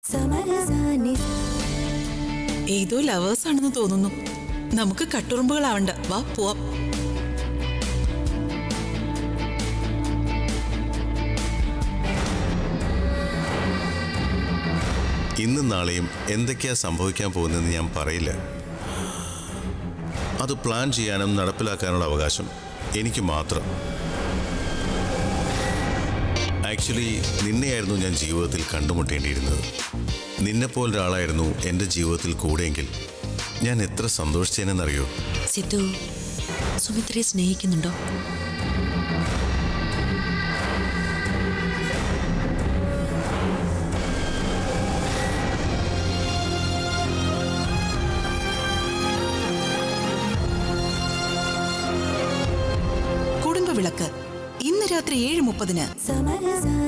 ഏതോ ലവേഴ്സ് ആണെന്ന് തോന്നുന്നു നമുക്ക് കട്ടുറുമ്പുകളാവണ്ട വാ പോവാം ഇന്നും നാളെയും എന്തൊക്കെയാ സംഭവിക്കാൻ പോകുന്നതെന്ന് ഞാൻ പറയില്ല അത് പ്ലാൻ ചെയ്യാനും നടപ്പിലാക്കാനുള്ള അവകാശം എനിക്ക് മാത്രം ആക്ച്വലി നിന്നെയായിരുന്നു ഞാൻ ജീവിതത്തിൽ കണ്ടുമുട്ടേണ്ടിയിരുന്നത് നിന്നെപ്പോലൊരാളായിരുന്നു എൻ്റെ ജീവിതത്തിൽ കൂടെയെങ്കിൽ ഞാൻ എത്ര സന്തോഷിച്ചേനെന്നറിയോ സിദ്ധു സുമിത്രയെ സ്നേഹിക്കുന്നുണ്ടോ കുടുംബവിളക്ക് ഇന്ന് രാത്രി ഏഴ് മുപ്പതിന്